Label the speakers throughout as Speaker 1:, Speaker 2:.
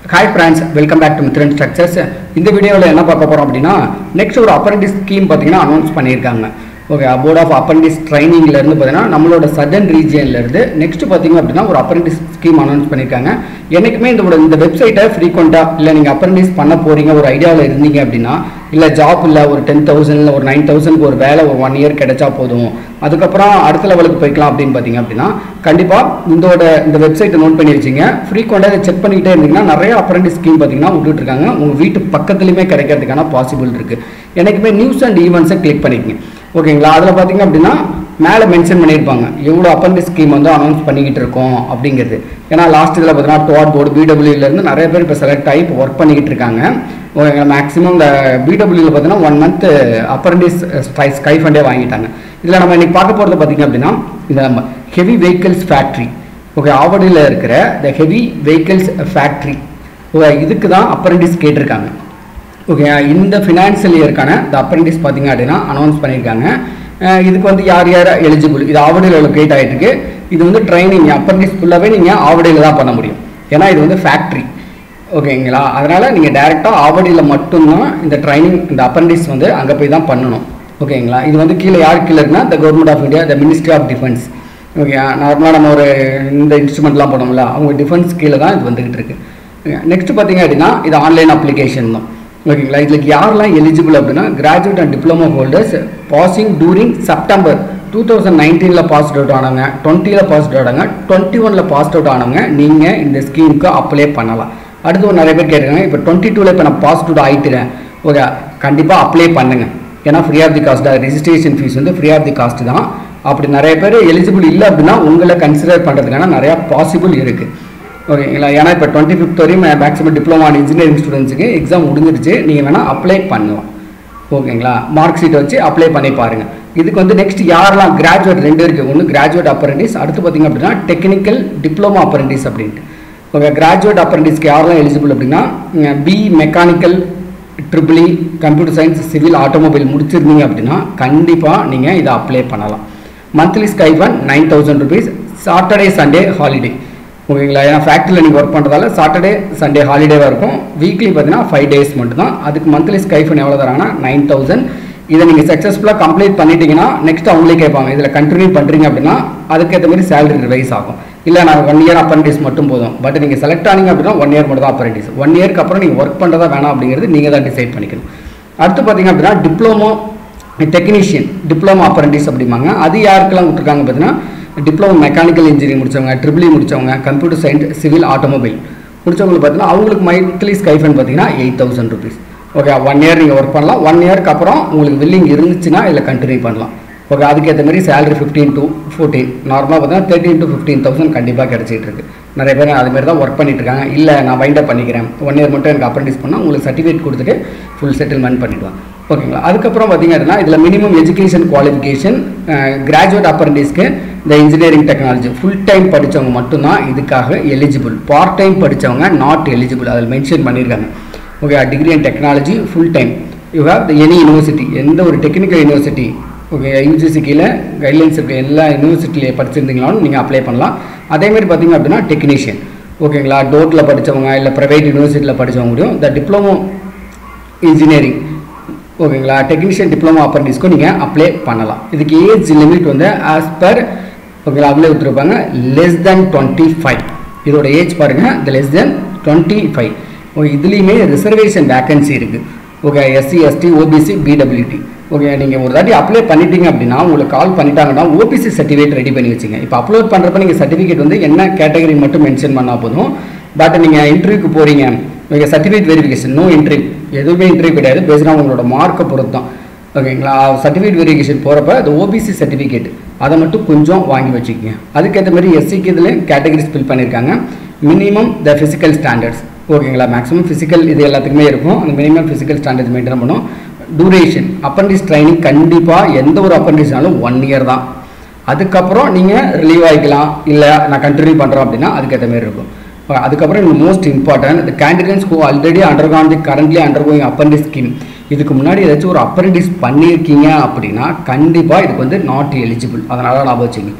Speaker 1: hi friends welcome back to Mithran structures இந்த வீடியோவில் என்ன பார்க்க போகிறோம் அப்படின்னா நெக்ஸ்ட் ஒரு அப்ரண்டிஸ் ஸ்கீம் பார்த்தீங்கன்னா அனௌன்ஸ் பண்ணியிருக்காங்க ஓகே போர்ட் ஆஃப் அப்ரண்டிஸ் ட்ரைனிங்லேருந்து பார்த்தீங்கன்னா நம்மளோட சதர்ன் ரீஜியன்லேருந்து நெக்ஸ்ட் பார்த்தீங்க அப்படின்னா ஒரு அப்ரண்டிஸ் ஸ்கீம் அனௌன்ஸ் பண்ணியிருக்காங்க என்றைக்குமே இந்த ஒரு- இந்த வெப்சைட்டை ஃப்ரீக்வெண்ட்டாக இல்லை நீங்கள் அப்ரண்டிஸ் பண்ண போகிறீங்க ஒரு ஐடியாவில் இருந்தீங்க அப்படின்னா இல்லை ஜாப் இல்லை ஒரு டென் தௌசண்ட் ஒரு நைன் தௌசண்ட்க்கு ஒரு வேலை ஒரு ஒன் இயர் கிடைச்சா போதும் அதுக்கப்புறம் அடுத்த லெவலுக்கு போய்க்கலாம் அப்படின்னு பார்த்தீங்க அப்படின்னா கண்டிப்பாக இதோட இந்த வெப்சைட்டை நோட் பண்ணி வச்சிங்க ஃப்ரீக்வெண்ட்டாக இதை செக் பண்ணிக்கிட்டே இருந்தீங்கன்னா நிறைய அப்ரண்டிஸ் ஸ்கீம் பார்த்தீங்கன்னா விட்டுட்டு இருக்காங்க உங்கள் வீட்டு பக்கத்துலையுமே கிடைக்கிறதுக்கான பாசிபிள் இருக்குது எனக்குமே நியூஸ் அண்ட் ஈவெண்ட்ஸை கிளிக் பண்ணிக்கங்க ஓகேங்களா அதில் பார்த்தீங்க அப்படின்னா மேலே மென்ஷன் பண்ணியிருப்பாங்க எவ்வளோ அப்ரண்டிஸ் ஸ்கீம் வந்து அனௌன்ஸ் பண்ணிக்கிட்டு இருக்கோம் அப்படிங்கிறது ஏன்னா லாஸ்ட் இதில் பார்த்தீங்கன்னா டுவாட் போர்டு பிடபிள்யூலேருந்து நிறைய பேர் இப்போ செலக்ட் ஆகி இப்போ ஒர்க் பண்ணிக்கிட்டு இருக்காங்க ஓகேங்களா மேக்ஸிமம் இந்த பிடபிள்யூவில் பார்த்தீங்கன்னா ஒன் மந்த் அப்ரண்டிஸ் ஸ்கை ஸ்கை ஃபண்டே வாங்கிட்டாங்க இதில் நம்ம இன்னைக்கு பார்க்க போகிறது பார்த்தீங்க அப்படின்னா இந்த நம்ம ஹெவி வெஹிக்கிள்ஸ் ஃபேக்ட்ரி ஓகே ஆவடியில் இருக்கிற இந்த ஹெவி வெஹிக்கிள்ஸ் ஃபேக்ட்ரி ஓகே இதுக்கு தான் அப்ரண்டிஸ் கேட்டிருக்காங்க ஓகே இந்த ஃபினான்ஷியல் இயருக்கான இந்த அப்ரண்டிஸ் பார்த்தீங்க அப்படின்னா அனௌன்ஸ் பண்ணியிருக்காங்க அஹ் இதுக்கு வந்து யார் யார் எலிஜிபிள் இது ஆவடியில் லொக்கேட் ஆகிட்டு இருக்கு இது வந்து ட்ரைனிங் அப்ரண்டிஸ் ஃபுல்லாகவே நீங்கள் ஆவடியில் தான் பண்ண முடியும் ஏன்னா இது வந்து ஃபேக்ட்ரி ஓகேங்களா அதனால் நீங்கள் டேரெக்டாக ஆவடியில் மட்டும்தான் இந்த ட்ரைனிங் இந்த அப்ரண்டிஸ் வந்து அங்கே போய் தான் பண்ணணும் ஓகேங்களா இது வந்து கீழே யார் கீழே இருக்குன்னா the government of India the ministry of defence okay நார்மலாக நம்ம ஒரு இந்த இன்ஸ்ட்ருமெண்ட்லாம் போனோம்ல அவங்க டிஃபென்ஸ் கீழே தான் இது வந்துகிட்டு இருக்கு நெக்ஸ்ட் பார்த்தீங்க அப்படின்னா இது ஆன்லைன் அப்ளிகேஷன் தான் ஓகேங்களா இதுக்கு யாரெல்லாம் எலிஜிபிள் அப்படின்னா graduate and diploma holders passing during September two thousand நைன்டீனில் பாஸ் அவுட் ஆனவங்க டுவெண்ட்டியில் பாஸ் அவுட் ஆனவங்க டுவெண்ட்டி ஒனில் பாஸ் அவுட் ஆனவங்க நீங்கள் இந்த ஸ்கீமுக்கு அப்ளை பண்ணலாம் அடுத்து ஒரு நிறைய பேர் கேட்டிருக்காங்க இப்போ டுவெண்ட்டி டூவில் இப்போ நான் பாஸ் அவுட் ஆகிட்டுறேன் ஓகே கண்டிப்பாக அப்ளை பண்ணுங்க ஏன்னா free of the cost registration fees வந்து ஃப்ரீ ஆஃப் தி காஸ்ட் தான் அப்படி நிறைய பேர் எலிஜிபிள் இல்லை அப்படின்னா உங்களை கன்சிடர் பண்ணுறதுக்கான நிறையா பாசிபிள் இருக்குது ஓகேங்களா ஏன்னா இப்போ டுவெண்ட்டி ஃபிஃப்த் வரையும் மேக்ஸிமம் டிப்ளமா இன்ஜினியரிங் ஸ்டூடெண்ட்ஸுக்கு எக்ஸாம் முடிஞ்சிருச்சு நீங்கள் வேணால் அப்ளை பண்ணலாம் ஓகேங்களா மார்க் ஷீட் வச்சு அப்ளை பண்ணி பாருங்கள் இதுக்கு வந்து நெக்ஸ்ட் யாரெல்லாம் கிராஜுவேட் ரெண்டு இருக்குது ஒன்று கிராஜுவேட் அப்ரண்டிஸ் அடுத்து பார்த்தீங்க அப்படின்னா டெக்னிக்கல் டிப்ளமோ அப்ரண்டிஸ் அப்படின்ட்டு ஓகே கிராஜுவேட் அப்ரண்டிஸ்க்கு யாரெல்லாம் எலிஜிபிள் அப்படின்னா B mechanical triple computer science civil automobile முடிச்சிருந்தீங்க அப்படின்னா கண்டிப்பாக நீங்கள் இதை அப்ளை பண்ணலாம் monthly stipend nine thousand rupees Saturday Sunday holiday ஓகேங்களா ஏன்னா ஃபேக்ட்ரியில் நீங்கள் ஒர்க் பண்ணுறதால சாட்டர்டே சண்டே ஹாலிடேவாக இருக்கும் வீக்லி பார்த்தீங்கன்னா ஃபைவ் டேஸ் மட்டும்தான் அதுக்கு மந்த்லி ஸ்கைஃபன் எவ்வளோ தராங்கன்னா நைன் தௌசண்ட் இதை நீங்கள் சக்ஸஸ்ஃபுல்லாக கம்ப்ளீட் பண்ணிட்டீங்கன்னா நெக்ஸ்ட் அவங்களே கேட்பாங்க இதில் கண்டினியூ பண்ணுறீங்க அப்படின்னா அதுக்கேற்ற மாதிரி சேலரி ரிவைஸ் ஆகும் இல்லை நான் ஒன் இயர் அப்ரண்டிஸ் மட்டும் போதும் பட் நீங்கள் செலக்ட் ஆனீங்க அப்படின்னா ஒன் இயர் மட்டும் தான் அப்ரண்டிஸ் ஒன் இயர்க்கு அப்புறம் நீங்கள் ஒர்க் பண்ணுறதா வேணாம் அப்படிங்கிறது நீங்கள் தான் டிசைட் பண்ணிக்கணும் அடுத்து பார்த்தீங்க அப்படின்னா டிப்ளமோ டெக்னீஷியன் டிப்ளமோ அப்ரண்டிஸ் அப்படிம்பாங்க அது யாருக்கெல்லாம் விட்டுருக்காங்க பார்த்தீங்கன்னா டிப்ளமோ மெக்கானிக்கல் இன்ஜினியரிங் முடிச்சவங்க ட்ரிபிள் முடிச்சவங்க கம்ப்யூட்டர் சயின்ஸ் சிவில் ஆட்டோமொபைல் முடிச்சவங்களுக்கு பார்த்தீங்கன்னா அவங்களுக்கு மந்த்லி ஸ்கைஃபன் பார்த்தீங்கன்னா eight thousand rupees okay one year நீங்கள் ஒர்க் பண்ணலாம் ஒன் இயர்க்கு அப்புறம் உங்களுக்கு வில்லிங் இருந்துச்சுன்னா இதில் கண்டினியூ பண்ணலாம் ஓகே அதுக்கேற்ற மாதிரி சேலரி ஃபிஃப்டீன் டு ஃபோர்டீன் நார்மலாக பார்த்தீங்கன்னா தேர்ட்டின் டு ஃபிஃப்டீன் தௌசண்ட் கண்டிப்பாக கிடச்சிட்டு இருக்கு நிறைய பேர் அது மாதிரி தான் ஒர்க் பண்ணிட்டு இருக்காங்க இல்லை நான் வைண்ட் அப் பண்ணிக்கிறேன் ஒன் இயர் மட்டும் எனக்கு அப்ரண்டிஸ் பண்ணால் உங்களுக்கு சர்டிஃபிகேட் கொடுத்துட்டு ஃபுல் செட்டில்மெண்ட் பண்ணிடுவாங்க ஓகேங்களா அதுக்கப்புறம் பார்த்தீங்க அப்படின்னா இதில் மினிமம் எஜுகேஷன் குவாலிஃபிகேஷன் கிராஜுவேட் அப்ரண்டிஸ்க்கு இந்த இன்ஜினியரிங் டெக்னாலஜி ஃபுல் டைம் படித்தவங்க மட்டும்தான் இதுக்காக எலிஜிபிள் பார்ட் டைம் படித்தவங்க நாட் எலிஜிபிள் அதில் மென்ஷன் பண்ணியிருக்காங்க okay degree and technology full time you have the any university எந்த ஒரு டெக்னிக்கல் யூனிவர்சிட்டி ஓகே யூஜிசி கீழே கைட்லைன்ஸ் இருக்க எல்லா யூனிவர்சிட்டியில் படிச்சிருந்தீங்களாலும் நீங்கள் அப்ளை பண்ணலாம் அதேமாதிரி பார்த்தீங்க அப்படின்னா டெக்னீஷியன் ஓகேங்களா டோட்டில் படித்தவங்க இல்லை ப்ரைவேட் யூனிவர்சிட்டியில் படித்தவங்க முடியும் இந்த டிப்ளமோ இன்ஜினியரிங் ஓகேங்களா டெக்னீஷியன் டிப்ளமோ அப்ரண்டிஸ்க்கும் நீங்கள் அப்ளை பண்ணலாம் இதுக்கு ஏஜ் லிமிட் வந்து ஆஸ் பர் ஓகேங்களா அப்ளை விட்டுருப்பாங்க லெஸ் தென் டுவெண்ட்டி ஃபைவ் இதோட ஏஜ் பாருங்கள் இந்த less than twenty five okay இதுலேயுமே ரிசர்வேஷன் வேக்கன்சி இருக்குது ஓகே எஸ்சி எஸ்டி ஓபிசி பிடபிள்யூடி ஓகே நீங்கள் ஒரு தாட்டி அப்ளை பண்ணிட்டீங்க அப்படின்னா உங்களுக்கு கால் பண்ணிட்டாங்கன்னா ஓபிசி சர்டிஃபிகேட் ரெடி பண்ணி வச்சுங்க இப்போ அப்லோட் பண்ணுறப்ப நீங்கள் சர்டிஃபிகேட் வந்து என்ன கேட்டகரி மட்டும் மென்ஷன் பண்ணால் போதும் பட் நீங்கள் இன்டர்வியூக்கு போகிறீங்க நீங்கள் சர்டிஃபிகேட் வெரிஃபிகேஷன் நோ இன்டர்வியூ எதுவுமே இன்டர்வியூ கிடையாது பேசுனா உங்களோட மார்க்கை பொறுத்து தான் ஓகேங்களா சர்டிஃபிகேட் வெரிஃபிகேஷன் போகிறப்ப அது ஓபிசி சர்டிஃபிகேட் அதை மட்டும் கொஞ்சம் வாங்கி வச்சுக்கோங்க அதுக்கேற்ற மாதிரி எஸ்சிக்கு இதில் கேட்டகரிஸ் ஃபில் பண்ணியிருக்காங்க மினிமம் த ஃபிசிக்கல் ஸ்டாண்டர்ட்ஸ் ஓகேங்களா மேக்ஸிமம் ஃபிசிக்கல் இது எல்லாத்துக்குமே இருக்கும் அந்த மினிமம் ஃபிசிக்கல் ஸ்டாண்டர்ட்ஸ் மெயின்டைன் பண்ணும் டூரேஷன் அப்ரண்டிஸ் ட்ரைனிங் கண்டிப்பாக எந்த ஒரு அப்ரண்டிஸ்னாலும் ஒன் இயர் தான் அதுக்கப்புறம் நீங்கள் ரிலீவ் ஆகிக்கலாம் இல்லை நான் கண்டினியூ பண்ணுறோம் அப்படின்னா அதுக்கேற்ற மாதிரி இருக்கும் அஹ் அதுக்கப்புறம் இந்த மோஸ்ட் இம்பார்ட்டன்ட் இந்த candidates who already undergone the currently undergoing apprentice scheme இதுக்கு முன்னாடி ஏதாச்சும் ஒரு அப்ரண்டிஸ் பண்ணியிருக்கீங்க அப்படின்னா கண்டிப்பாக இதுக்கு வந்து நாட் எலிஜிபிள் அதனால ஞாபகம் வச்சுங்க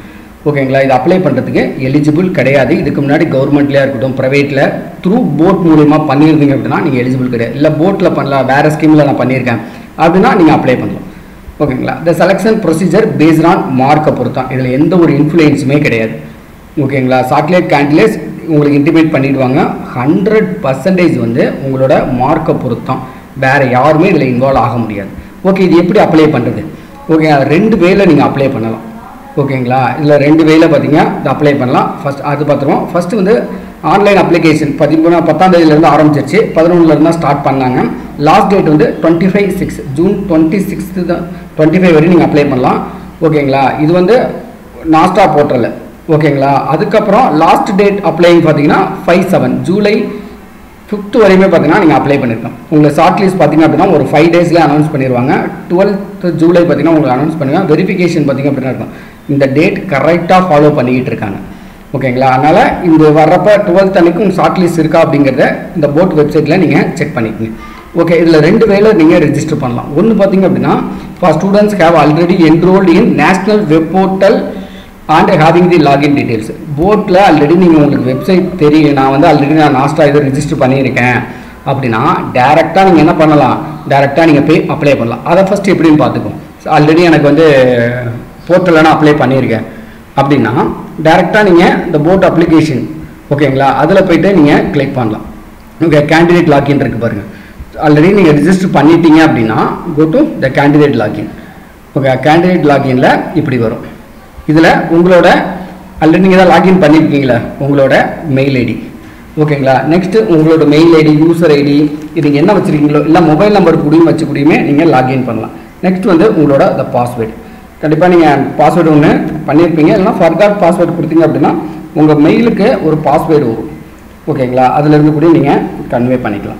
Speaker 1: ஓகேங்களா இது அப்ளை பண்ணுறதுக்கு எலிஜிபிள் கிடையாது இதுக்கு முன்னாடி கவர்மெண்ட்லேயே இருக்கட்டும் ப்ரைவேட்டில் த்ரூ போட் மூலிமா பண்ணியிருந்தீங்க அப்படின்னா நீங்கள் எலிஜிபிள் கிடையாது இல்லை போட்டில் பண்ணல வேறு ஸ்கீமில் நான் பண்ணியிருக்கேன் அப்படின்னா நீங்கள் அப்ளை பண்ணலாம் ஓகேங்களா இந்த செலெக்ஷன் ப்ரொசீஜர் பேஸ்ட் ஆன் மார்க்கை பொறுத்தான் இதில் எந்த ஒரு இன்ஃப்ளூயன்ஸுமே கிடையாது ஓகேங்களா சாக்லேட் கேண்டிலேட்ஸ் உங்களுக்கு இன்டிமேட் பண்ணிடுவாங்க ஹண்ட்ரட் பர்சன்டேஜ் வந்து உங்களோட மார்க்கை பொறுத்தான் வேறு யாருமே இதில் இன்வால்வ் ஆக முடியாது ஓகே இது எப்படி அப்ளை பண்ணுறது ஓகே ரெண்டு வேல நீங்கள் அப்ளை பண்ணலாம் ஓகேங்களா இதில் ரெண்டு வேல பார்த்தீங்கன்னா இது அப்ளை பண்ணலாம் ஃபஸ்ட் அது பார்த்துருவோம் ஃபஸ்ட்டு வந்து ஆன்லைன் அப்ளிகேஷன் பதிமூணு பத்தாம் தேதியிலேருந்து ஆரம்பிச்சிருச்சு பதினொன்றுலேருந்து தான் ஸ்டார்ட் பண்ணாங்க லாஸ்ட் டேட் வந்து twenty five six June twenty sixth தான் டுவெண்ட்டி ஃபைவ் வரையும் நீங்கள் அப்ளை பண்ணலாம் ஓகேங்களா இது வந்து நாஸ்டா போர்ட்டலில் ஓகேங்களா அதுக்கப்புறம் லாஸ்ட் டேட் அப்ளைங் பார்த்தீங்கன்னா ஃபைவ் செவன் ஜூலை ஃபிஃப்த் வரையுமே பார்த்தீங்கன்னா நீங்கள் அப்ளை பண்ணியிருக்கோம் உங்களுக்கு ஷார்ட் லிஸ்ட் பார்த்தீங்க அப்படின்னா ஒரு ஃபைவ் டேஸில் அனௌன்ஸ் பண்ணிடுவாங்க டுவெல்த் ஜூலை பார்த்தீங்கன்னா உங்களுக்கு அனௌன்ஸ் பண்ணுவாங்க வெரிஃபிகேஷன் பார்த்தீங்க அப்படின்னா இருக்கும் இந்த டேட் கரெக்டாக ஃபாலோ பண்ணிக்கிட்டு இருக்காங்க ஓகேங்களா அதனால் இந்த வர்றப்ப டுவெல்த் அன்னைக்கு உங்கள் ஷார்ட் லிஸ்ட் இருக்கா அப்படிங்கிறத இந்த போட் வெப்சைட்டில் நீங்கள் செக் பண்ணிக்கோங்க ஓகே இதில் ரெண்டு வேலை நீங்கள் ரெஜிஸ்டர் பண்ணலாம் ஒன்று பார்த்தீங்க அப்படின்னா for students have already enrolled in national web portal and having the login details போட்டில் ஆல்ரெடி நீங்கள் உங்களுக்கு வெப்சைட் தெரியும் நான் வந்து ஆல்ரெடி நான் நாஸ்டா இதை ரிஜிஸ்டர் பண்ணியிருக்கேன் அப்படின்னா டேரெக்டாக நீங்கள் என்ன பண்ணலாம் டேரெக்டாக நீங்கள் போய் அப்ளை பண்ணலாம் அதை ஃபஸ்ட்டு எப்படின்னு பார்த்துக்கோம் ஆல்ரெடி எனக்கு வந்து போர்ட்டலில் நான் அப்ளை பண்ணியிருக்கேன் அப்படின்னா டேரெக்டாக நீங்கள் இந்த போட் அப்ளிகேஷன் ஓகேங்களா அதில் போயிட்டு நீங்கள் கிளிக் பண்ணலாம் ஓகே கேண்டிடேட் லாகின் இருக்குது பாருங்கள் ஆல்ரெடி நீங்கள் ரிஜிஸ்டர் பண்ணிட்டீங்க அப்படின்னா go to the candidate login okay candidate லாகின்ல இப்படி வரும் இதில் உங்களோட ஆல்ரெடி நீங்கள் தான் லாகின் பண்ணியிருக்கீங்களா உங்களோட மெயில் ஐடி ஓகேங்களா நெக்ஸ்ட்டு உங்களோட மெயில் ஐடி யூசர் ஐடி இது என்ன வச்சுருக்கீங்களோ இல்லை மொபைல் நம்பர் கூடயும் வச்சு கூடயுமே நீங்கள் லாகின் பண்ணலாம் நெக்ஸ்ட் வந்து உங்களோட த பாஸ்வேர்டு கண்டிப்பாக நீங்கள் பாஸ்வேர்டு ஒன்று பண்ணியிருப்பீங்க இல்லைனா ஃபர்காட் பாஸ்வேர்டு கொடுத்தீங்க அப்படின்னா உங்கள் மெயிலுக்கு ஒரு பாஸ்வேர்டு வரும் ஓகேங்களா அதுலேருந்து கூட நீங்கள் கன்வே பண்ணிக்கலாம்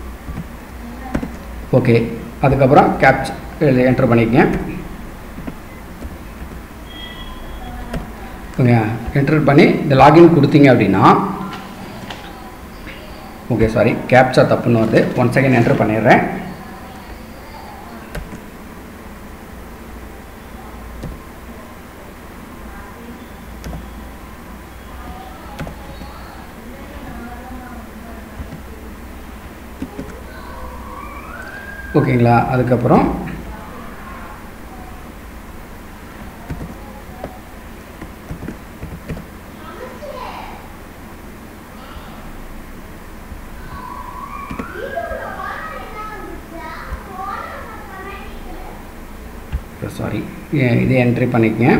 Speaker 1: ஓகே அதுக்கப்புறம் கேப்ச் என்டர் பண்ணிக்கங்க ஓகே என்டர் பண்ணி இந்த லாகின் கொடுத்தீங்க அப்படின்னா ஓகே சாரி கேப்சா தப்புன்னு வருது ஒன் செகண்ட் என்டர் பண்ணிடுறேன் ஓகேங்களா அதுக்கப்புறம் சாரி இதை என்ட்ரி பண்ணிக்கங்க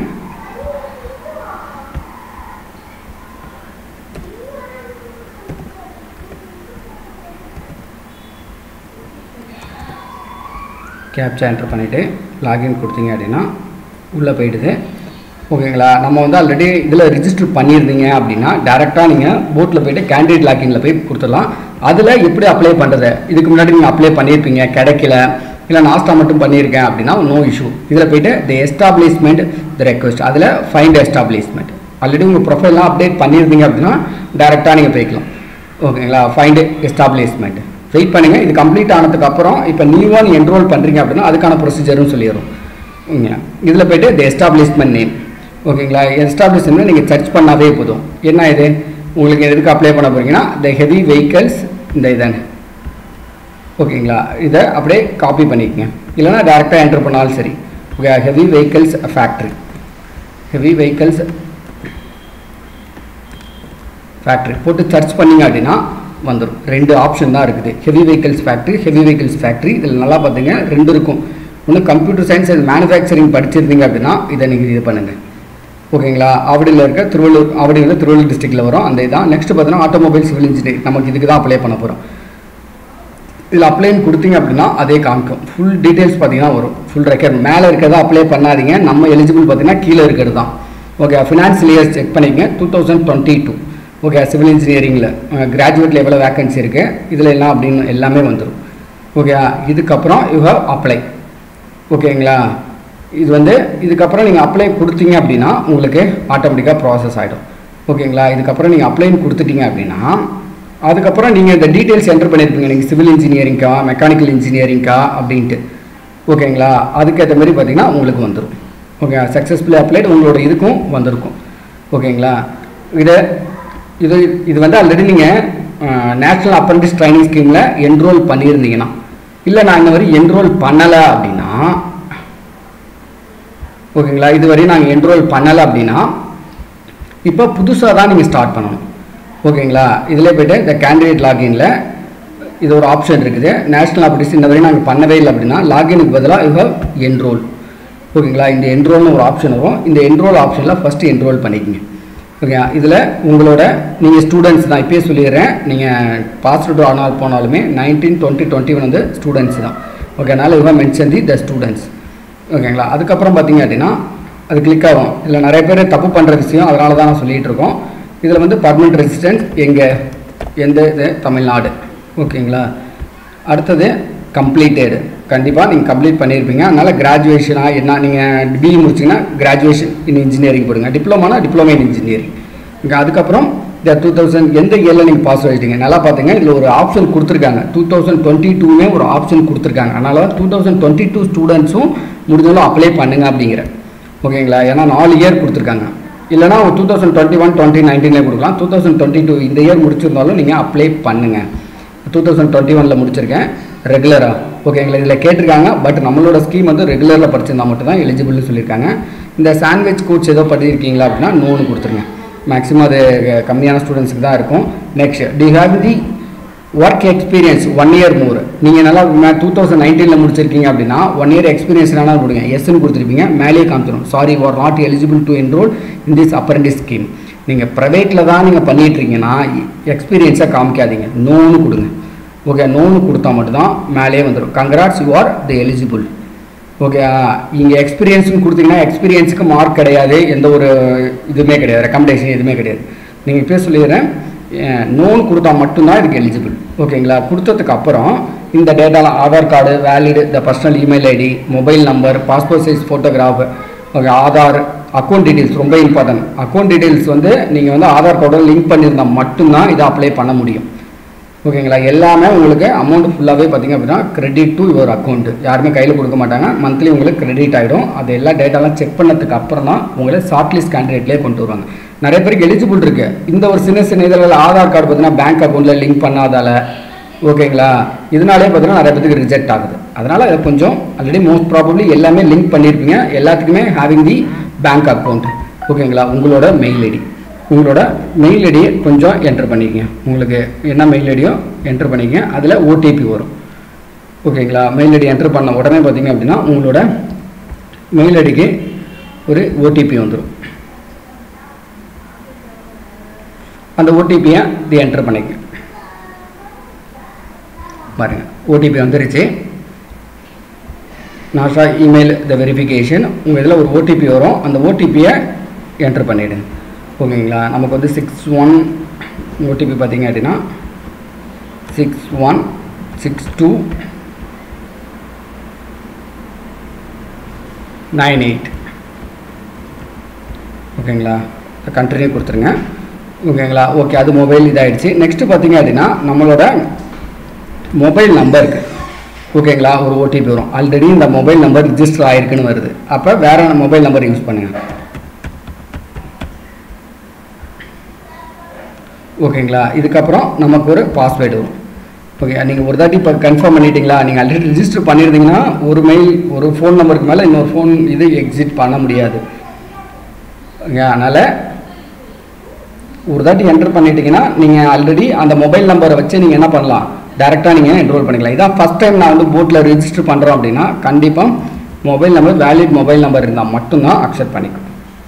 Speaker 1: கேப்சா என்டர் பண்ணிவிட்டு லாகின் கொடுத்தீங்க அப்படின்னா உள்ளே போயிடுது ஓகேங்களா நம்ம வந்து ஆல்ரெடி இதில் ரிஜிஸ்டர் பண்ணியிருந்தீங்க அப்படின்னா டேரெக்டாக நீங்கள் போட்டில் போயிட்டு கேண்டிடேட் லாகின்ல போய் கொடுத்துடலாம் அதில் எப்படி அப்ளை பண்ணுறது இதுக்கு முன்னாடி நீங்கள் அப்ளை பண்ணியிருப்பீங்க கிடைக்கல இல்லை நாஸ்டா மட்டும் பண்ணியிருக்கேன் அப்படின்னா நோ இஷ்யூ இதில் போயிட்டு தி எஸ்டாப்ளிஷ்மெண்ட் தி ரெக்வஸ்ட் அதில் ஃபைண்ட் எஸ்டாப்ளிஷ்மெண்ட் ஆல்ரெடி உங்கள் ப்ரொஃபைல்லாம் அப்டேட் பண்ணியிருந்தீங்க அப்படின்னா டேரெக்டாக நீங்கள் போய்க்கலாம் ஓகேங்களா ஃபைண்ட் எஸ்டாப்ளிஷ்மெண்ட் வெயிட் பண்ணுங்க இது கம்ப்ளீட் ஆனதுக்கு அப்புறம் இப்போ நியூவாக நீ என்ரோல் பண்ணுறீங்க அப்படின்னா அதுக்கான ப்ரொசீஜரும் சொல்லிடுறோம் ஓகேங்களா இதில் போயிட்டு தி எஸ்டாப்ளிஷ்மெண்ட் நேம் ஓகேங்களா எஸ்டாப்ளிஷ்மெண்ட் நீங்கள் சர்ச் பண்ணாவே போதும் என்ன இது உங்களுக்கு எதுக்கு அப்ளை பண்ண போகிறீங்கன்னா த ஹெவி வெஹிக்கல்ஸ் இந்த இதானே ஓகேங்களா இதை அப்படியே காப்பி பண்ணிக்கங்க இல்லைனா டேரெக்டாக என்டர் பண்ணாலும் சரி okay heavy vehicles factory heavy vehicles factory போட்டு சர்ச் பண்ணிங்க அப்படின்னா வந்துடும் ரெண்டு ஆப்ஷன் தான் இருக்குது heavy vehicles factory heavy vehicles factory இதில் நல்லா பார்த்தீங்க ரெண்டு இருக்கும் ஒன்று கம்ப்யூட்டர் சயின்ஸ் அண்ட் மேனுஃபேக்சரிங் படிச்சிருந்தீங்க அப்படின்னா இதை நீங்கள் இது பண்ணுங்கள் ஓகேங்களா ஆவடியில் இருக்க திருவள்ளூர் ஆவடி வந்து திருவள்ளூர் டிஸ்ட்ரிக்டில் வரும் அந்த இதான் நெக்ஸ்ட் பார்த்தீங்கன்னா ஆட்டோமொபைல் சிவில் இன்ஜினியரிங் நமக்கு இதுக்கு தான் அப்ளை பண்ண போகிறோம் இதில் அப்ளைன்னு கொடுத்தீங்க அப்படின்னா அதே காமிக்கும் ஃபுல் டீட்டெயில்ஸ் பார்த்தீங்கன்னா வரும் ஃபுல் ரெக்கார்ட் மேலே இருக்கிறத அப்ளை பண்ணாதீங்க நம்ம எலிஜிபிள் பார்த்தீங்கன்னா கீழே இருக்கிறது தான் ஓகே ஃபினான்ஷியல் இயர்ஸ் செக் பண்ணிக்கங்க two thousand twenty two okay civil இன்ஜினியரிங்கில் கிராஜுவேட்டில் எவ்வளோ வேகன்சி இருக்குது இதில் எல்லாம் அப்படின்னு எல்லாமே வந்துடும் ஓகே இதுக்கப்புறம் யூ ஹவ் அப்ளை ஓகேங்களா இது வந்து இதுக்கப்புறம் நீங்கள் அப்ளை கொடுத்தீங்க அப்படின்னா உங்களுக்கு ஆட்டோமேட்டிக்காக ப்ராசஸ் ஆகிடும் ஓகேங்களா இதுக்கப்புறம் நீங்கள் அப்ளைன்னு கொடுத்துட்டீங்க அப்படின்னா அதுக்கப்புறம் நீங்கள் இந்த டீட்டெயில்ஸ் என்டர் பண்ணியிருப்பீங்க நீங்கள் சிவில் இன்ஜினியரிங்க்கா மெக்கானிக்கல் இன்ஜினியரிங்க்கா அப்படின்ட்டு ஓகேங்களா அதுக்கேற்ற மாதிரி பார்த்தீங்கன்னா உங்களுக்கு வந்துடும் ஓகே சக்ஸஸ்ஃபுல்லி அப்ளைட் உங்களோட இதுக்கும் வந்திருக்கும் ஓகேங்களா இது இது இது வந்து ஆல்ரெடி நீங்கள் நேஷ்னல் அப்ரண்டிஸ் ட்ரைனிங் ஸ்கீமில் என்ரோல் பண்ணியிருந்தீங்கன்னா இல்லை நான் இந்த வரை என்ரோல் பண்ணலை அப்படின்னா ஓகேங்களா இதுவரையும் நாங்கள் என்ரோல் பண்ணலை அப்படின்னா இப்போ புதுசாக தான் நீங்கள் ஸ்டார்ட் பண்ணணும் ஓகேங்களா இதில் போய்ட்டு இந்த கேண்டிடேட் லாகின்ல இது ஒரு ஆப்ஷன் இருக்குது நேஷ்னல் அப்ரண்டிஸ் இந்த வரையும் நாங்கள் பண்ணவே இல்லை அப்படின்னா லாகினுக்கு பதிலாக யூ ஹவ் என்ரோல் ஓகேங்களா இந்த என்ரோல்னு ஒரு ஆப்ஷன் வரும் இந்த என்ரோல் ஆப்ஷனில் ஃபஸ்ட்டு என்ரோல் பண்ணிக்கங்க ஓகே இதில் உங்களோட நீங்கள் ஸ்டூடெண்ட்ஸ் தான் இப்பயே சொல்லிடுறேன் நீங்கள் பாஸ் அவுட் ஆனால் போனாலுமே நைன்டீன் டுவெண்ட்டி டுவெண்ட்டி ஒன் வந்து ஸ்டூடெண்ட்ஸ் தான் ஓகே அதனால் இவன் மென்ஷன் தி த ஸ்டூடெண்ட்ஸ் ஓகேங்களா அதுக்கப்புறம் பார்த்தீங்க அப்படின்னா அது கிளிக் ஆகும் இதில் நிறைய பேர் தப்பு பண்ணுற விஷயம் அதனால தான் நான் சொல்லிகிட்டு இருக்கோம் இதில் வந்து பர்மனெண்ட் ரெசிடென்ஸ் எங்கே எந்த இது தமிழ்நாடு ஓகேங்களா அடுத்தது கம்ப்ளீட்டடு கண்டிப்பாக நீங்கள் கம்ப்ளீட் பண்ணியிருப்பீங்க அதனால் கிராஜுவேஷனாக என்ன நீங்கள் பிஇ முடிச்சிங்கன்னா கிராஜுவேஷன் இன் இன்ஜினியரிங் போடுங்க டிப்ளமானா டிப்ளமா இன் இன்ஜினியரிங் இங்கே அதுக்கப்புறம் இந்த டூ தௌசண்ட் எந்த இயரில் நீங்கள் பாஸ் ஆகிட்டீங்க நல்லா பார்த்துங்க இதில் ஒரு ஆப்ஷன் கொடுத்துருக்காங்க டூ தௌசண்ட் டுவெண்ட்டி டூமே ஒரு ஆப்ஷன் கொடுத்துருக்காங்க அதனால் டூ தௌசண்ட் டுவெண்ட்டி டூ ஸ்டூடெண்ட்ஸும் முடிஞ்சாலும் அப்ளை பண்ணுங்க அப்படிங்கிற ஓகேங்களா ஏன்னா நாலு இயர் கொடுத்துருக்காங்க இல்லைனா two thousand twenty one twenty நைன்டீனில் கொடுக்கலாம் டூ தௌசண்ட் டுவெண்ட்டி டூ இந்த இயர் முடிச்சிருந்தாலும் நீங்கள் அப்ளை பண்ணுங்கள் டூ தௌசண்ட் டுவெண்ட்டி ஒனில் முடிச்சிருக்கேன் ரெகுலராக ஓகேங்களா இதில் கேட்டிருக்காங்க பட் நம்மளோட ஸ்கீம் வந்து ரெகுலரில் படிச்சிருந்தா மட்டும் தான் எலிஜிபிள்னு சொல்லியிருக்காங்க இந்த சாண்ட்விச் கோச் ஏதோ பண்ணியிருக்கீங்களா அப்படின்னா நோன்னு கொடுத்துருங்க மேக்ஸிமம் அது கம்மியான ஸ்டூடெண்ட்ஸுக்கு தான் இருக்கும் நெக்ஸ்ட் டி have the work experience one year more நீங்கள் நல்லா டூ தௌசண்ட் நைன்டீனில் முடிச்சிருக்கீங்க அப்படின்னா ஒன் இயர் எக்ஸ்பீரியன்ஸ் என்ன கொடுங்க எஸ்ன்னு கொடுத்துருப்பீங்க மேலேயே காமிச்சிடும் sorry are not eligible to enroll in this apprentice scheme நீங்கள் ப்ரைவேட்டில் தான் நீங்கள் பண்ணிகிட்ருக்கீங்கன்னா எக்ஸ்பீரியன்ஸை காமிக்காதீங்க நோன்னு கொடுங்க ஓகே நோன்னு கொடுத்தா மட்டும்தான் மேலேயே வந்துடும் congrats you are the eligible okay இங்கே எக்ஸ்பீரியன்ஸ்னு கொடுத்தீங்கன்னா எக்ஸ்பீரியன்ஸுக்கு மார்க் கிடையாது எந்த ஒரு இதுவுமே கிடையாது ரெக்கமெண்டேஷன் எதுவுமே கிடையாது நீங்கள் இப்போ சொல்லிடுறேன் நோன் கொடுத்தா மட்டும்தான் இதுக்கு எலிஜிபிள் ஓகேங்களா கொடுத்ததுக்கு அப்புறம் இந்த டேட்டாலாம் ஆதார் கார்டு வேலிடு இந்த personal email ID mobile number passport size photograph okay Aadhaar account details ரொம்ப இம்பார்ட்டன்ட் அக்கௌண்ட் டீட்டெயில்ஸ் வந்து நீங்கள் வந்து ஆதார் கார்டோட லிங்க் பண்ணியிருந்தால் மட்டும்தான் இதை அப்ளை பண்ண முடியும் ஓகேங்களா எல்லாமே உங்களுக்கு அமௌண்ட் ஃபுல்லாகவே பார்த்தீங்க அப்படின்னா கிரெடிட் டு யுவர் அக்கௌண்ட் யாருமே கையில் கொடுக்க மாட்டாங்க மந்த்லி உங்களுக்கு கிரெடிட் ஆகிடும் அது எல்லா டேட்டாலாம் செக் பண்ணதுக்கு அப்புறம் தான் உங்களை ஷார்ட் லிஸ்ட் கேண்டிடேட்லேயே கொண்டு வருவாங்க நிறைய பேருக்கு எலிஜிபிள் இருக்கு இந்த ஒரு சின்ன சின்ன இதில் ஆதார் கார்டு பார்த்தீங்கன்னா பேங்க் அக்கௌண்ட்டில் லிங்க் பண்ணாதால ஓகேங்களா இதனாலே பார்த்தீங்கன்னா நிறைய பேருக்கு ரிஜெக்ட் ஆகுது அதனால் அதை கொஞ்சம் ஆல்ரெடி மோஸ்ட் ப்ராபப்ளி எல்லாமே லிங்க் பண்ணியிருப்பீங்க எல்லாத்துக்குமே ஹேவிங் தி பேங்க் அக்கௌண்ட் ஓகேங்களா உங்களோட மெயில் ஐடி உங்களோட மெயில் ஐடியை கொஞ்சம் என்டர் பண்ணிக்கங்க உங்களுக்கு என்ன மெயில் ஐடியோ என்டர் பண்ணிக்கங்க அதில் ஓடிபி வரும் ஓகேங்களா மெயில் ஐடி என்டர் பண்ண உடனே பார்த்தீங்க அப்படின்னா உங்களோட மெயில் ஐடிக்கு ஒரு ஓடிபி வந்துடும் அந்த ஓடிபியை இது என்டர் பண்ணிக்க பாருங்க ஓடிபி வந்துருச்சு நாஷா இமெயில் த வெரிஃபிகேஷன் உங்கள் இதில் ஒரு ஓடிபி வரும் அந்த ஓடிபியை என்டர் பண்ணிவிடுங்க ஓகேங்களா நமக்கு வந்து சிக்ஸ் ஒன் ஓடிபி பார்த்தீங்க அப்படின்னா six one six two nine eight ஓகேங்களா கண்டினியூ கொடுத்துருங்க ஓகேங்களா ஓகே அது மொபைல் இதாகிடுச்சு நெக்ஸ்ட்டு பார்த்தீங்க அப்படின்னா நம்மளோட மொபைல் நம்பருக்கு ஓகேங்களா ஒரு ஓடிபி வரும் ஆல்ரெடி இந்த மொபைல் நம்பர் ரிஜிஸ்டர் ஆயிருக்குன்னு வருது அப்போ வேற மொபைல் நம்பர் யூஸ் பண்ணுங்கள் ஓகேங்களா இதுக்கப்புறம் நமக்கு ஒரு பாஸ்வேர்டு வரும் ஓகே நீங்கள் ஒரு தாட்டி இப்போ கன்ஃபார்ம் பண்ணிட்டீங்களா நீங்கள் ஆல்ரெடி ரிஜிஸ்டர் பண்ணியிருந்தீங்கன்னா ஒரு மெயில் ஒரு ஃபோன் நம்பருக்கு மேலே இன்னொரு ஃபோன் இது எக்ஸிட் பண்ண முடியாது ஓகே அதனால் ஒரு தாட்டி என்டர் பண்ணிட்டீங்கன்னா நீங்கள் ஆல்ரெடி அந்த மொபைல் நம்பரை வச்சு நீங்கள் என்ன பண்ணலாம் டேரெக்டாக நீங்கள் என்ரோல் பண்ணிக்கலாம் இதான் ஃபஸ்ட் டைம் நான் வந்து போட்டில் ரிஜிஸ்டர் பண்ணுறோம் அப்படின்னா கண்டிப்பாக mobile number valid mobile number இருந்தால் மட்டும்தான் அக்செப்ட் பண்ணிக்கும்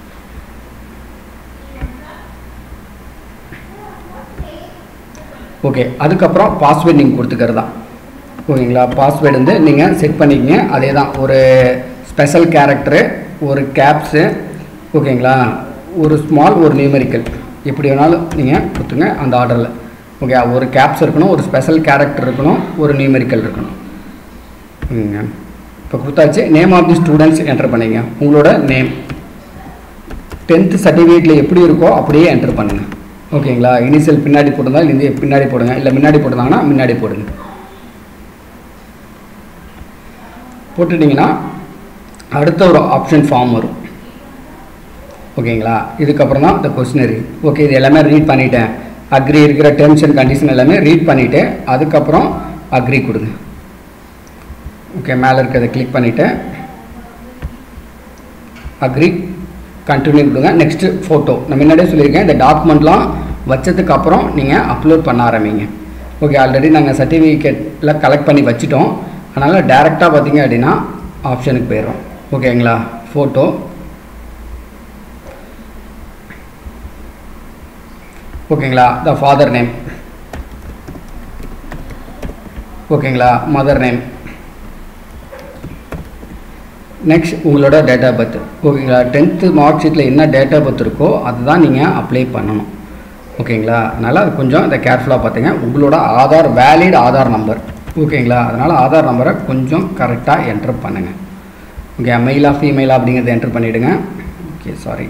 Speaker 1: ஓகே அதுக்கப்புறம் பாஸ்வேர்டு நீங்கள் கொடுத்துக்கிறது தான் ஓகேங்களா பாஸ்வேர்டு வந்து நீங்கள் செட் பண்ணிக்கங்க அதே தான் ஒரு ஸ்பெஷல் கேரக்டரு ஒரு கேப்ஸு ஓகேங்களா ஒரு ஸ்மால் ஒரு நியூமெரிக்கல் எப்படி வேணாலும் நீங்கள் கொடுத்துங்க அந்த ஆர்டரில் ஓகே ஒரு கேப்ஸ் இருக்கணும் ஒரு ஸ்பெஷல் கேரக்டர் இருக்கணும் ஒரு நியூமெரிக்கல் இருக்கணும் ஓகேங்க இப்போ கொடுத்தாச்சு name of the students enter பண்ணிங்க உங்களோட நேம் டென்த்து சர்டிஃபிகேட்டில் எப்படி இருக்கோ அப்படியே என்டர் பண்ணுங்கள் ஓகேங்களா இனிஷியல் பின்னாடி போட்டிருந்தா இல்லை பின்னாடி போடுங்க இல்லை முன்னாடி போட்டிருந்தாங்கன்னா முன்னாடி போடுங்க போட்டுட்டிங்கன்னா அடுத்த ஒரு ஆப்ஷன் ஃபார்ம் வரும் ஓகேங்களா இதுக்கப்புறம் தான் இந்த கொஸ்டினரி ஓகே இது எல்லாமே ரீட் பண்ணிட்டேன் அக்ரி இருக்கிற டெர்ம்ஸ் அண்ட் கண்டிஷன் எல்லாமே ரீட் பண்ணிவிட்டு அதுக்கப்புறம் அக்ரி கொடுங்க ஓகே மேலே இருக்கிறத கிளிக் பண்ணிவிட்டு அக்ரி கண்டினியூ கொடுங்க நெக்ஸ்ட்டு ஃபோட்டோ நான் முன்னாடியே சொல்லியிருக்கேன் இந்த டாக்குமெண்ட்லாம் வச்சதுக்கு அப்புறம் நீங்கள் அப்லோட் பண்ண ஆரம்பிங்க ஓகே ஆல்ரெடி நாங்கள் சர்டிஃபிகேட்டில் கலெக்ட் பண்ணி வச்சுட்டோம் அதனால் டேரெக்டாக பார்த்தீங்க அப்படின்னா ஆப்ஷனுக்கு போயிடுறோம் ஓகேங்களா ஃபோட்டோ ஓகேங்களா த ஃபாதர் நேம் ஓகேங்களா மதர் நேம் நெக்ஸ்ட் உங்களோட டேட் ஆஃப் பர்த் ஓகேங்களா டென்த்து மார்க் ஷீட்டில் என்ன டேட் ஆஃப் பர்த் இருக்கோ அதுதான் நீங்கள் அப்ளை பண்ணணும் ஓகேங்களா அதனால் அது கொஞ்சம் இதை கேர்ஃபுல்லாக பார்த்துங்க உங்களோட ஆதார் வேலிட் ஆதார் நம்பர் ஓகேங்களா அதனால் ஆதார் நம்பரை கொஞ்சம் கரெக்டாக என்டர் பண்ணுங்கள் ஓகே மெயிலா ஃபீமெயிலா அப்படிங்கிறத என்டர் பண்ணிவிடுங்க okay sorry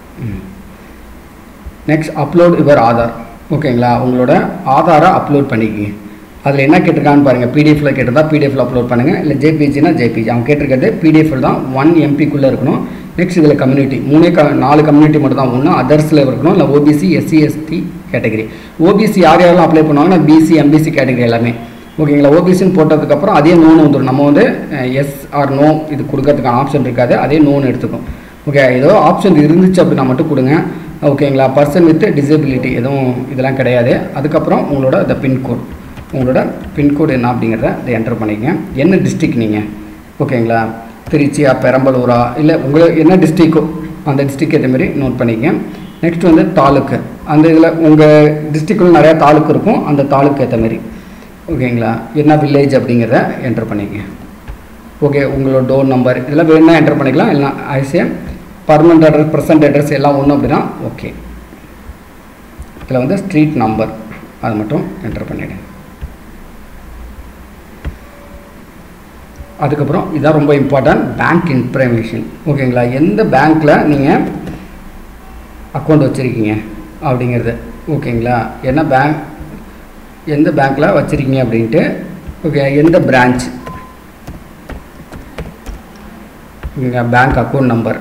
Speaker 1: next upload your Aadhaar ஓகேங்களா உங்களோட ஆதாரை அப்லோட் பண்ணிக்கிங்க அதில் என்ன கேட்டிருக்கான்னு பாருங்கள் பிடிஎஃப்ல கேட்டிருந்தா பிடிஎஃப்ல அப்லோட் பண்ணுங்கள் இல்லை ஜேபிஜினா ஜேபிஜி அவங்க கேட்டிருக்கிறது பிடிஎஃப்ல தான் ஒன் எம்பிக்குள்ளே இருக்கணும் நெக்ஸ்ட் இதில் கம்யூனிட்டி மூணே க நாலு கம்யூனிட்டி மட்டும் தான் ஒன்று அதர்ஸில் இருக்கணும் இல்லை OBC SC ST category OBC யார் யாரெல்லாம் அப்ளை பண்ணுவாங்கன்னா பிசி எம்பிசி கேட்டகரி எல்லாமே ஓகேங்களா ஓபிசின்னு போட்டதுக்கப்புறம் அதே நோன் வந்துடும் நம்ம வந்து எஸ் ஆர் நோ இது கொடுக்கறதுக்கான ஆப்ஷன் இருக்காது அதே நோன் எடுத்துக்கும் ஓகே ஏதோ ஆப்ஷன் இருந்துச்சு அப்படின்னா மட்டும் கொடுங்க ஓகேங்களா பர்சன் வித் டிசபிலிட்டி எதுவும் இதெல்லாம் கிடையாது அதுக்கப்புறம் உங்களோட இந்த பின்கோட் உங்களோட பின்கோடு என்ன அப்படிங்கிறத இதை என்டர் பண்ணிக்கங்க என்ன டிஸ்ட்ரிக் நீங்கள் ஓகேங்களா திருச்சியா பெரம்பலூரா இல்லை உங்களுக்கு என்ன டிஸ்ட்ரிக்கோ அந்த டிஸ்ட்ரிக் ஏற்ற மாதிரி நோட் பண்ணிக்கங்க நெக்ஸ்ட் வந்து தாலுக்கு அந்த இதில் உங்கள் டிஸ்ட்ரிக்டில் நிறையா தாலுக்கு இருக்கும் அந்த தாலுக்கு ஏற்ற மாதிரி ஓகேங்களா என்ன வில்லேஜ் அப்படிங்கிறத என்டர் பண்ணிக்கங்க ஓகே உங்களோட டோர் நம்பர் இதெல்லாம் வேணும்னா என்டர் பண்ணிக்கலாம் இல்லை ICA permanent address present address எல்லாம் ஒன்று அப்படின்னா ஓகே இதில் வந்து ஸ்ட்ரீட் நம்பர் அது மட்டும் என்டர் பண்ணிவிடுங்க அதுக்கப்புறம் இதான் ரொம்ப இம்பார்ட்டன்ட் பேங்க் இன்ஃபர்மேஷன் ஓகேங்களா எந்த பேங்க்கில் நீங்கள் அக்கௌண்ட் வச்சுருக்கீங்க அப்படிங்கிறது ஓகேங்களா என்ன பேங்க் எந்த பேங்க்கில் வச்சுருக்கீங்க அப்படின்ட்டு ஓகே எந்த பிரான்ச் இங்கே பேங்க் அக்கௌண்ட் நம்பர்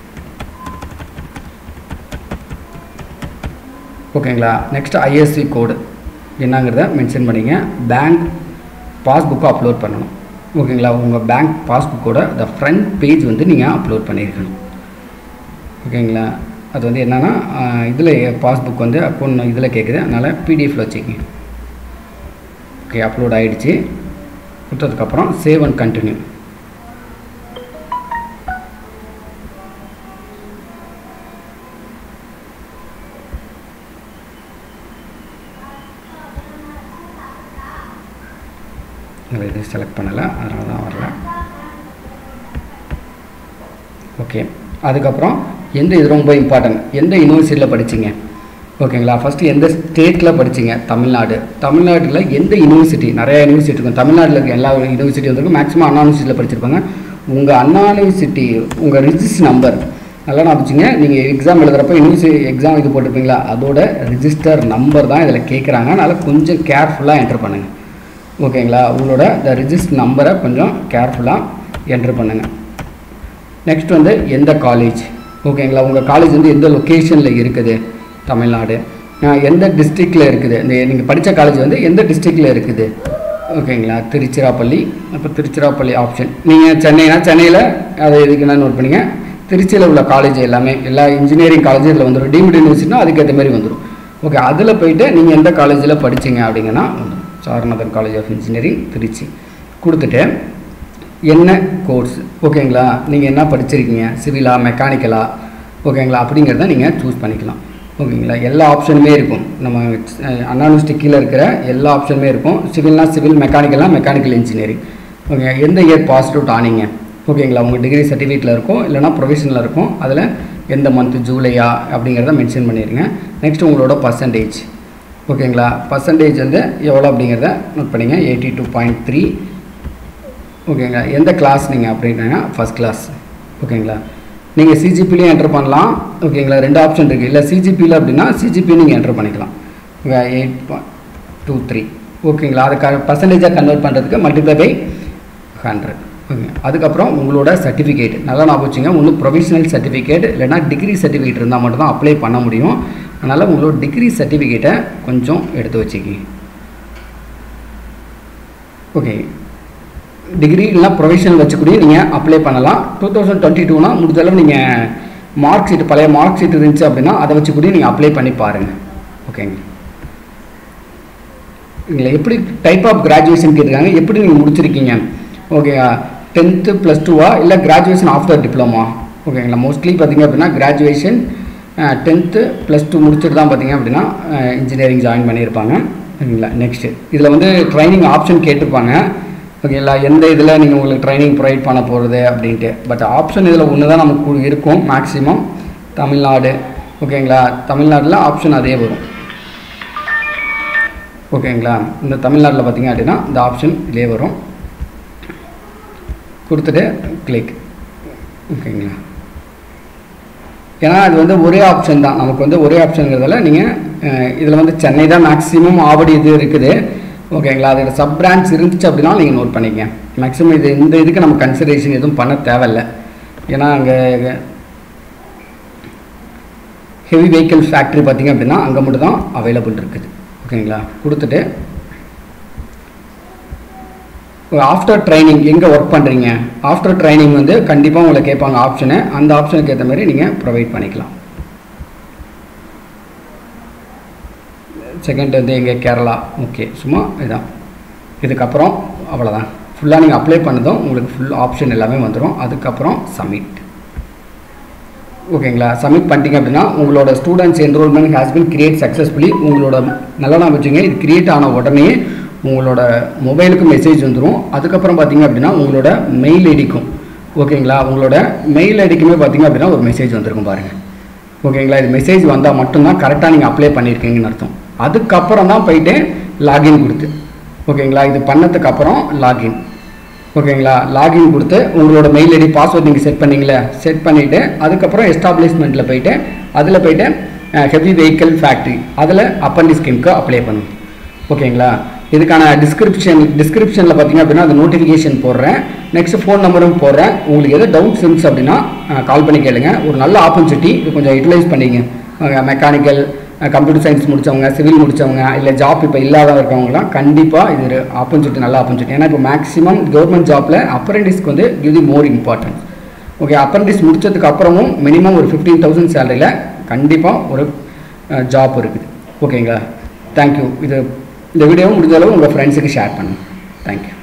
Speaker 1: ஓகேங்களா நெக்ஸ்ட் ஐஎஸ்சி கோடு என்னங்கிறத மென்ஷன் பண்ணிங்க பேங்க் பாஸ்புக்கை அப்லோட் பண்ணணும் ஓகேங்களா உங்கள் பேங்க் பாஸ்புக்கோட த ஃப்ரண்ட் பேஜ் வந்து நீங்கள் அப்லோட் பண்ணியிருக்கணும் ஓகேங்களா அது வந்து என்னென்னா இதில் பாஸ்புக் வந்து அக்கௌண்ட் இதில் கேட்குது அதனால் பிடிஎஃப்ல வச்சுக்கோங்க ஓகே அப்லோட் ஆகிடுச்சு கொடுத்ததுக்கப்புறம் சேவ் அண்ட் கண்டினியூ இதில் இது செலக்ட் பண்ணலை அதனால தான் வரல ஓகே அதுக்கப்புறம் எந்த இது ரொம்ப இம்பார்ட்டன்ட் எந்த யூனிவர்சிட்டியில் படிச்சீங்க ஓகேங்களா ஃபஸ்ட்டு எந்த ஸ்டேட்டில் படிச்சீங்க தமிழ்நாடு தமிழ்நாட்டில் எந்த யூனிவர்சிட்டி நிறைய யூனிவர்சிட்டி இருக்கும் தமிழ்நாட்டில் இருக்க எல்லா யூனிவர்சிட்டி வந்துருக்கும் மேக்ஸிமம் அண்ணா யூனிவர்சிட்டியில் படிச்சிருப்பாங்க உங்கள் அண்ணா யூனிவர்சிட்டி உங்கள் ரிஜிஸ்டர் நம்பர் நல்லா நான் வச்சுங்க நீங்கள் எக்ஸாம் எழுதுறப்ப யூனிவர்சிட்டி எக்ஸாம் இது போட்டிருப்பீங்களா அதோட ரிஜிஸ்டர் நம்பர் தான் இதில் கேட்குறாங்க அதனால் கொஞ்சம் கேர்ஃபுல்லாக என்டர் பண்ணுங்கள் ஓகேங்களா உங்களோட இந்த ரிஜிஸ்டர் நம்பரை கொஞ்சம் கேர்ஃபுல்லாக என்ட்ரு பண்ணுங்கள் நெக்ஸ்ட் வந்து எந்த காலேஜ் ஓகேங்களா உங்கள் காலேஜ் வந்து எந்த லொக்கேஷனில் இருக்குது தமிழ்நாடு அஹ் எந்த டிஸ்ட்ரிக்டில் இருக்குது இந்த நீங்கள் படித்த காலேஜ் வந்து எந்த டிஸ்ட்ரிக்டில் இருக்குது ஓகேங்களா திருச்சிராப்பள்ளி அப்போ திருச்சிராப்பள்ளி ஆப்ஷன் நீங்கள் சென்னைனா சென்னையில் அதை இதுக்கு என்ன நோட் பண்ணிங்க திருச்சியில் உள்ள காலேஜ் எல்லாமே எல்லா இன்ஜினியரிங் காலேஜும் இதில் வந்துடும் டீம்டு யூனிவர்சிட்டினா அதுக்கேற்ற மாதிரி வந்துடும் ஓகே அதில் போயிட்டு நீங்கள் எந்த காலேஜில் படிச்சீங்க அப்படிங்கன்னா வந்துடும் Saranathan college of engineering Trichy கொடுத்துட்டு என்ன கோர்ஸ் ஓகேங்களா நீங்கள் என்ன படிச்சிருக்கீங்க சிவிலா மெக்கானிக்கலா ஓகேங்களா அப்படிங்கிறத நீங்கள் சூஸ் பண்ணிக்கலாம் ஓகேங்களா எல்லா ஆப்ஷனுமே இருக்கும் நம்ம அனானிஸ்டிக் கீழே இருக்கிற எல்லா ஆப்ஷனுமே இருக்கும் சிவில்னா சிவில் மெக்கானிக்கல்னா மெக்கானிக்கல் இன்ஜினியரிங் ஓகே எந்த இயர் பாஸ் அவுட் ஆனீங்க ஓகேங்களா உங்கள் டிகிரி சர்டிஃபிகேட்டில் இருக்கும் இல்லைனா ப்ரொஃபஷனில் இருக்கும் அதில் எந்த மந்த் ஜூலையா அப்படிங்கிறத மென்ஷன் பண்ணிடுங்க நெக்ஸ்ட் உங்களோட பர்சன்டேஜ் ஓகேங்களா பர்சன்டேஜ் வந்து எவ்வளோ அப்படிங்கிறத நோட் பண்ணிங்க எயிட்டி டூ பாயிண்ட் த்ரீ ஓகேங்களா எந்த கிளாஸ் நீங்கள் அப்படின்னா ஃபஸ்ட் கிளாஸ் ஓகேங்களா நீங்கள் சிஜிபிலையும் என்டர் பண்ணலாம் ஓகேங்களா ரெண்டு ஆப்ஷன் இருக்குது இல்லை சிஜிபியில் அப்படின்னா சிஜிபி நீங்கள் என்டர் பண்ணிக்கலாம் எயிட் டூ த்ரீ ஓகேங்களா அதுக்காக பர்சன்டேஜாக கன்வெர்ட் பண்ணுறதுக்கு மல்டிப்ளை பை ஹண்ட்ரட் ஓகே அதுக்கப்புறம் உங்களோட சர்டிஃபிகேட் நல்லா ஞாபகம் வச்சுங்க ஒன்று ப்ரொஃபஷனல் சர்டிஃபிகேட் இல்லைனா டிகிரி சர்டிஃபிகேட் இருந்தால் மட்டும் தான் அப்ளை பண்ண முடியும் அதனால் உங்களோட டிகிரி சர்டிஃபிகேட்டை கொஞ்சம் எடுத்து வச்சுக்கிங்க ஓகே டிகிரி இல்லைனா ப்ரொஃபஷனல் வச்சுக்கூடி நீங்கள் அப்ளை பண்ணலாம் டூ தௌசண்ட் டுவெண்ட்டி டூனா முடிஞ்சளவு நீங்கள் மார்க் ஷீட் பழைய மார்க் ஷீட் இருந்துச்சு அப்படின்னா அதை வச்சு கூட நீங்கள் அப்ளை பண்ணி பாருங்கள் ஓகேங்க இதில் எப்படி டைப் ஆஃப் கிராஜுவேஷன் கேட்டிருக்காங்க எப்படி நீங்கள் முடிச்சிருக்கீங்க ஓகே டென்த்து ப்ளஸ் டூவா இல்லை கிராஜுவேஷன் ஆஃப்டர் டிப்ளமா ஓகேங்களா மோஸ்ட்லி பார்த்தீங்க அப்படின்னா கிராஜுவேஷன் டென்த்து ப்ளஸ் டூ முடிச்சுட்டு தான் பார்த்தீங்க அப்படின்னா இன்ஜினியரிங் ஜாயின் பண்ணியிருப்பாங்க ஓகேங்களா நெக்ஸ்ட்டு இதில் வந்து ட்ரைனிங் ஆப்ஷன் கேட்டிருப்பாங்க ஓகேங்களா எந்த இதில் நீங்கள் உங்களுக்கு ட்ரைனிங் ப்ரொவைட் பண்ண போகிறது அப்படின்ட்டு பட் ஆப்ஷன் இதில் ஒன்று தான் நமக்கு இருக்கும் மேக்ஸிமம் தமிழ்நாடு ஓகேங்களா தமிழ்நாட்டில் ஆப்ஷன் அதே வரும் ஓகேங்களா இந்த தமிழ்நாட்டில் பார்த்தீங்க அப்படின்னா இந்த ஆப்ஷன் இதே வரும் கொடுத்துட்டு கிளிக் ஓகேங்களா ஏன்னா அது வந்து ஒரே ஆப்ஷன் தான் நமக்கு வந்து ஒரே ஆப்ஷனுங்கிறதால நீங்கள் இதில் வந்து சென்னை தான் மேக்ஸிமம் ஆவடி இது இருக்குது ஓகேங்களா அதோட சப் பிரான்ச் இருந்துச்சு அப்படின்னா நீங்கள் நோட் பண்ணிக்கங்க மேக்ஸிமம் இது இந்த இதுக்கு நம்ம கன்சிடரேஷன் எதுவும் பண்ண தேவையில்லை ஏன்னா அங்கே ஹெவி வெஹிக்கிள் ஃபேக்ட்ரி பார்த்தீங்க அப்படின்னா அங்கே மட்டும் தான் அவைலபிள் இருக்குது ஓகேங்களா கொடுத்துட்டு ஆஃப்டர் ட்ரைனிங் எங்கே ஒர்க் பண்ணுறீங்க ஆஃப்டர் ட்ரைனிங் வந்து கண்டிப்பாக உங்களை கேட்பாங்க ஆப்ஷனு அந்த ஆப்ஷனுக்கு ஏற்ற மாதிரி நீங்கள் ப்ரொவைட் பண்ணிக்கலாம் செகண்ட் வந்து எங்கே கேரளா ஓகே சும்மா இதுதான் இதுக்கப்புறம் அவ்வளோதான் ஃபுல்லாக நீங்கள் அப்ளை பண்ணதும் உங்களுக்கு ஃபுல் ஆப்ஷன் எல்லாமே வந்துடும் அதுக்கப்புறம் சப்மிட் ஓகேங்களா சப்மிட் பண்ணிட்டீங்க அப்படின்னா உங்களோட students enrollment has been create successfully உங்களோட நல்லா நான் வச்சுங்க இது கிரியேட் ஆன உடனே உங்களோட மொபைலுக்கு மெசேஜ் வந்துடும் அதுக்கப்புறம் பார்த்தீங்க அப்படின்னா உங்களோட மெயில் ஐடிக்கும் ஓகேங்களா உங்களோட மெயில் ஐடிக்குமே பார்த்தீங்க அப்படின்னா ஒரு மெசேஜ் வந்திருக்கும் பாருங்கள் ஓகேங்களா இது மெசேஜ் வந்தால் மட்டும்தான் கரெக்டாக நீங்கள் அப்ளை பண்ணியிருக்கீங்கன்னு அர்த்தம் அதுக்கப்புறம் தான் போயிட்டு லாகின் கொடுத்து ஓகேங்களா இது பண்ணதுக்கு அப்புறம் லாகின் ஓகேங்களா லாகின் கொடுத்து உங்களோட மெயில் ஐடி பாஸ்வேர்ட் நீங்கள் செட் பண்ணீங்களே செட் பண்ணிவிட்டு அதுக்கப்புறம் எஸ்டாப்ளிஷ்மெண்ட்டில் போயிட்டு அதில் போயிட்டு ஹெவி வெஹிக்கிள் ஃபேக்ட்ரி அதில் அப்பண்டி ஸ்கீமுக்கு அப்ளை பண்ணணும் ஓகேங்களா இதுக்கான டிஸ்கிரிப்ஷன் டிஸ்கிரிப்ஷனில் பார்த்தீங்க அப்படின்னா அந்த நோட்டிஃபிகேஷன் போடுறேன் நெக்ஸ்ட் ஃபோன் நம்பரும் போடுறேன் உங்களுக்கு எது டவுட்ஸ் இருந்துச்சு அப்படின்னா கால் பண்ணி கேளுங்க ஒரு நல்ல ஆப்பர்ச்சுனிட்டி இது கொஞ்சம் யூட்டிலைஸ் பண்ணிங்க மெக்கானிக்கல் கம்ப்யூட்டர் சயின்ஸ் முடித்தவங்க சிவில் முடித்தவங்க இல்லை ஜாப் இப்போ இல்லாத இருக்கவங்களாம் கண்டிப்பாக இது ஒரு ஆப்பர்ச்சுனிட்டி நல்ல ஆப்பர்ச்சுனிட்டி ஏன்னா இப்போ மேக்ஸிமம் கவர்மெண்ட் ஜாப்பில் அப்ரெண்டிஸ்க்கு வந்து give the more importance okay apprentice முடிச்சதுக்கு அப்புறமும் மினிமம் ஒரு ஃபிஃப்டீன் தௌசண்ட் சேலரியில் கண்டிப்பாக ஒரு ஜாப் இருக்குது ஓகேங்களா தேங்க்யூ இது இந்த வீடியோவும் முடிஞ்ச அளவு உங்கள் ஃப்ரெண்ட்ஸுக்கு ஷேர் பண்ணுங்கள் தேங்க்யூ